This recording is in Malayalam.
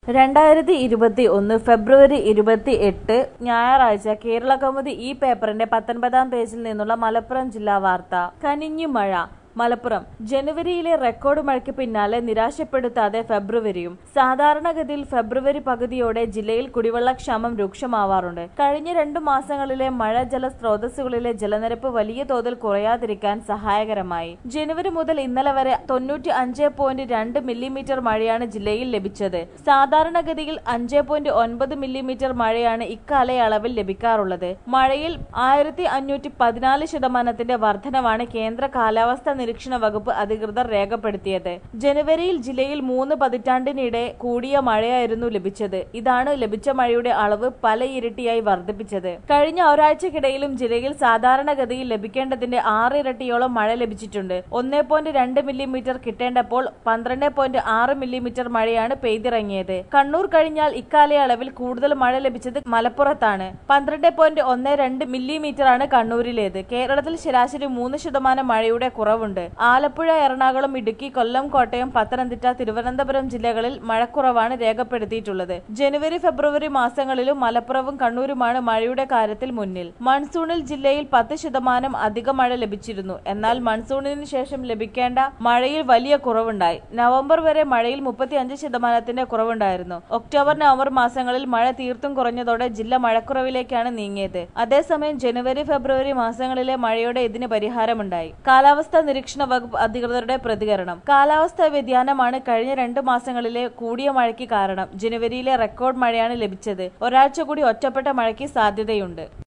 രണ്ടായിരത്തി ഇരുപത്തി ഒന്ന് ഫെബ്രുവരി ഇരുപത്തി എട്ട് ഞായറാഴ്ച കേരള കൗമുദി ഈ പേപ്പറിന്റെ പത്തൊൻപതാം പേജിൽ നിന്നുള്ള മലപ്പുറം ജില്ലാ വാർത്ത കനിഞ്ഞു മഴ മലപ്പുറം ജനുവരിയിലെ റെക്കോർഡ് മഴയ്ക്ക് പിന്നാലെ നിരാശപ്പെടുത്താതെ ഫെബ്രുവരിയും സാധാരണഗതിയിൽ ഫെബ്രുവരി പകുതിയോടെ ജില്ലയിൽ കുടിവെള്ളക്ഷാമം രൂക്ഷമാവാറുണ്ട് കഴിഞ്ഞ രണ്ടു മാസങ്ങളിലെ മഴ ജല സ്രോതസ്സുകളിലെ ജലനിരപ്പ് വലിയ തോതിൽ കുറയാതിരിക്കാൻ സഹായകരമായി ജനുവരി മുതൽ ഇന്നലെ വരെ തൊണ്ണൂറ്റി അഞ്ച് പോയിന്റ് രണ്ട് മില്ലിമീറ്റർ മഴയാണ് ജില്ലയിൽ ലഭിച്ചത് സാധാരണഗതിയിൽ അഞ്ച് പോയിന്റ് ഒൻപത് മില്ലിമീറ്റർ മഴയാണ് ഇക്കാലയളവിൽ ലഭിക്കാറുള്ളത് മഴയിൽ ആയിരത്തി അഞ്ഞൂറ്റി പതിനാല് ശതമാനത്തിന്റെ വർധനവാണ് കേന്ദ്ര കാലാവസ്ഥാ നിരീക്ഷണ വകുപ്പ് അധികൃതർ രേഖപ്പെടുത്തിയത് ജനുവരിയിൽ ജില്ലയിൽ മൂന്ന് പതിറ്റാണ്ടിനിടെ കൂടിയ മഴയായിരുന്നു ലഭിച്ചത് ഇതാണ് ലഭിച്ച മഴയുടെ അളവ് പല ഇരട്ടിയായി വർദ്ധിപ്പിച്ചത് കഴിഞ്ഞ ഒരാഴ്ചക്കിടയിലും ജില്ലയിൽ സാധാരണഗതിയിൽ ലഭിക്കേണ്ടതിന്റെ ആറ് ഇരട്ടിയോളം മഴ ലഭിച്ചിട്ടുണ്ട് ഒന്നേ പോയിന്റ് രണ്ട് മില്ലിമീറ്റർ കിട്ടേണ്ടപ്പോൾ പന്ത്രണ്ട് പോയിന്റ് ആറ് മില്ലിമീറ്റർ മഴയാണ് പെയ്തിറങ്ങിയത് കണ്ണൂർ കഴിഞ്ഞാൽ ഇക്കാലയളവിൽ കൂടുതൽ മഴ ലഭിച്ചത് മലപ്പുറത്താണ് പന്ത്രണ്ട് പോയിന്റ് ഒന്ന് രണ്ട് മില്ലിമീറ്ററാണ് കണ്ണൂരിലേത് കേരളത്തിൽ ശരാശരി മൂന്ന് ശതമാനം മഴയുടെ കുറവുണ്ട് ആലപ്പുഴ എറണാകുളം ഇടുക്കി കൊല്ലം കോട്ടയം പത്തനംതിട്ട തിരുവനന്തപുരം ജില്ലകളിൽ മഴക്കുറവാണ് രേഖപ്പെടുത്തിയിട്ടുള്ളത് ജനുവരി ഫെബ്രുവരി മാസങ്ങളിലും മലപ്പുറവും കണ്ണൂരുമാണ് മഴയുടെ കാര്യത്തിൽ മുന്നിൽ മൺസൂണിൽ ജില്ലയിൽ പത്ത് ശതമാനം അധിക മഴ ലഭിച്ചിരുന്നു എന്നാൽ മൺസൂണിന് ശേഷം ലഭിക്കേണ്ട മഴയിൽ വലിയ കുറവുണ്ടായി നവംബർ വരെ മഴയിൽ മുപ്പത്തിയഞ്ച് ശതമാനത്തിന്റെ കുറവുണ്ടായിരുന്നു ഒക്ടോബർ നവംബർ മാസങ്ങളിൽ മഴ തീർത്തും കുറഞ്ഞതോടെ ജില്ല മഴക്കുറവിലേക്കാണ് നീങ്ങിയത് അതേസമയം ജനുവരി ഫെബ്രുവരി മാസങ്ങളിലെ മഴയോടെ ഇതിന് പരിഹാരമുണ്ടായി കാലാവസ്ഥാ നിരീക്ഷണ വകുപ്പ് അധികൃതരുടെ പ്രതികരണം കാലാവസ്ഥാ വ്യതിയാനമാണ് കഴിഞ്ഞ രണ്ട് മാസങ്ങളിലെ കൂടിയ മഴയ്ക്ക് കാരണം ജനുവരിയിലെ റെക്കോർഡ് മഴയാണ് ലഭിച്ചത് ഒരാഴ്ച കൂടി ഒറ്റപ്പെട്ട മഴയ്ക്ക് സാധ്യതയുണ്ട്